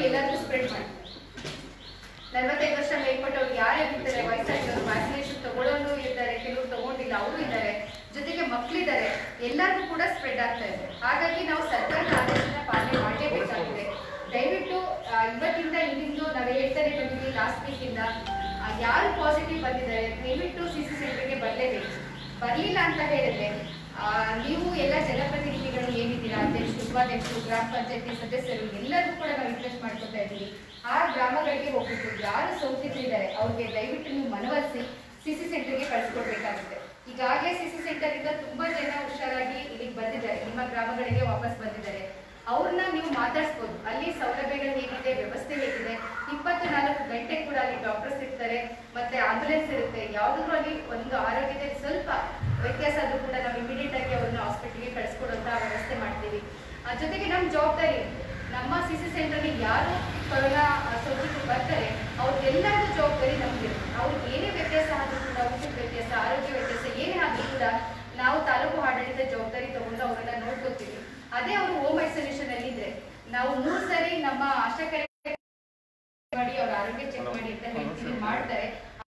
ಎಲ್ಲರಿಗೂ ಸ್ಪ್ರೆಡ್ ಮಾಡ್ತಾರೆ ನಲವತ್ತೈದು ವರ್ಷ ಮೇಲ್ಪಟ್ಟವ್ರು ಯಾರೇ ಇರ್ತಾರೆ ವಯಸ್ಸಾಗಿರೋರು ವ್ಯಾಕ್ಸಿನೇಷನ್ ತಗೊಳ್ಳೋರು ಇದ್ದಾರೆ ಕೆಲವರು ತಗೊಂಡಿಲ್ಲ ಅವರು ಇದ್ದಾರೆ ಜೊತೆಗೆ ಮಕ್ಕಳಿದ್ದಾರೆ ಎಲ್ಲರಿಗೂ ಕೂಡ ಸ್ಪ್ರೆಡ್ ಆಗ್ತಾ ಇದೆ ಹಾಗಾಗಿ ನಾವು ಸರ್ಕಾರದ ಆದೇಶನ ಪಾಲನೆ ಮಾಡಲೇಬೇಕಾಗಿದೆ ದಯವಿಟ್ಟು ಆ, ಇವತ್ತಿಂದ ಇಂದಿಂದು ನಾವು ಹೇಳ್ತಾನೆ ಬಂದಿದ್ದೀವಿ ಲಾಸ್ಟ್ ವೀಕಿಂದ ಯಾರು ಪಾಸಿಟಿವ್ ಬಂದಿದ್ದಾರೆ ದಯವಿಟ್ಟು ಸಿ ಸಿ ಸೆಂಟರ್ಗೆ ಬರಲೇಬೇಕು ಬರಲಿಲ್ಲ ಅಂತ ಹೇಳಿದ್ರೆ ಆ, ನೀವು ಎಲ್ಲ ಜನಪ್ರತಿನಿಧಿಗಳು ಏನಿದ್ದೀರಾ ಅಧ್ಯಕ್ಷರು ಉಪಾಧ್ಯಕ್ಷರು ಗ್ರಾಮ ಪಂಚಾಯತಿ ಸದಸ್ಯರು ಎಲ್ಲರಿಗೂ ಕೂಡ ನಾವು ರಿಕ್ವೆಸ್ಟ್ ಮಾಡ್ಕೊತಾ ಇದ್ದೀವಿ ಆ ಗ್ರಾಮಗಳಿಗೆ ಹೋಗ್ಬಿಟ್ಟು ಯಾರು ಸೋಂಕಿತರಿದ್ದಾರೆ ಅವ್ರಿಗೆ ದಯವಿಟ್ಟು ನೀವು ಮನವೊಲಿಸಿ ಸಿ ಸಿ ಸೆಂಟರ್ಗೆ ಕಳಿಸ್ಕೊಡ್ಬೇಕಾಗುತ್ತೆ ಈಗಾಗಲೇ ಸಿ ಸಿ ಸೆಂಟರ್ ಇಂದ ತುಂಬಾ ಜನ ಹುಷಾರಾಗಿ ಇಲ್ಲಿಗೆ ಬಂದಿದ್ದಾರೆ ನಿಮ್ಮ ಗ್ರಾಮಗಳಿಗೆ ವಾಪಸ್ ಬಂದಿದ್ದಾರೆ ಅವ್ರನ್ನ ನೀವು ಮಾತಾಡ್ಸ್ಬೋದು ಅಲ್ಲಿ ಸೌಲಭ್ಯಗಳು ಹೇಗಿದೆ ವ್ಯವಸ್ಥೆ ಹೇಗಿದೆ ಇಪ್ಪತ್ತು ನಾಲ್ಕು ಗಂಟೆ ಕೂಡ ಅಲ್ಲಿ ಡಾಕ್ಟರ್ಸ್ ಇರ್ತಾರೆ ಮತ್ತೆ ಆಂಬುಲೆನ್ಸ್ ಇರುತ್ತೆ ಯಾವ್ದಾದ್ರು ಅಲ್ಲಿ ಒಂದು ಆರೋಗ್ಯದಲ್ಲಿ ಸ್ವಲ್ಪ ವ್ಯತ್ಯಾಸ ಆದ್ರೂ ಕೂಡ ನಾವು ಇಮಿಡಿಯೇಟ್ ಆಗಿ ಅವ್ರನ್ನ ಹಾಸ್ಪಿಟಲ್ಗೆ ಕಳಿಸ್ಕೊಡುವಂತ ವ್ಯವಸ್ಥೆ ಮಾಡ್ತೀವಿ ಆ ಜೊತೆಗೆ ನಮ್ಮ ಜವಾಬ್ದಾರಿ ಇದೆ. ನಮ್ಮ ಸಿ ಸಿ ಸೆಂಟರ್ಗೆ ಯಾರು ಕೊರೋನಾ ಸೋಂಕಿತರು ಬರ್ತಾರೆ ಅವ್ರಿಗೆಲ್ಲರಿಗೂ ಜವಾಬ್ದಾರಿ ನಮ್ಗೆ ಅವ್ರಿಗೆ ಏನೇ ವ್ಯತ್ಯಾಸ ಆದ್ರೂ ಕೂಡ ಊಟದ ವ್ಯತ್ಯಾಸ ಆರೋಗ್ಯ ವ್ಯತ್ಯಾಸ ಏನೇ ಆದ್ರೂ ಕೂಡ ನಾವು ತಾಲೂಕು ಆಡಳಿತ ಜವಾಬ್ದಾರಿ ತಗೊಂಡು ಅವರನ್ನ ನೋಡ್ಕೋತೀವಿ ಅದೇ ಅವರು ಹೋಮ್ ಐಸೋಲೇಷನ್ ಅಲ್ಲಿ ಇದ್ರೆ ನಾವು ಮೂರು ಸರಿ ನಮ್ಮ ಆಶಾ ಕಾರ್ಯ ಮಾಡಿ ಅವ್ರ ಆರೋಗ್ಯ ಚೆಕ್ ಮಾಡಿ ಅಂತ ಹೇಳ್ತೀವಿ ಮಾಡ್ತಾರೆ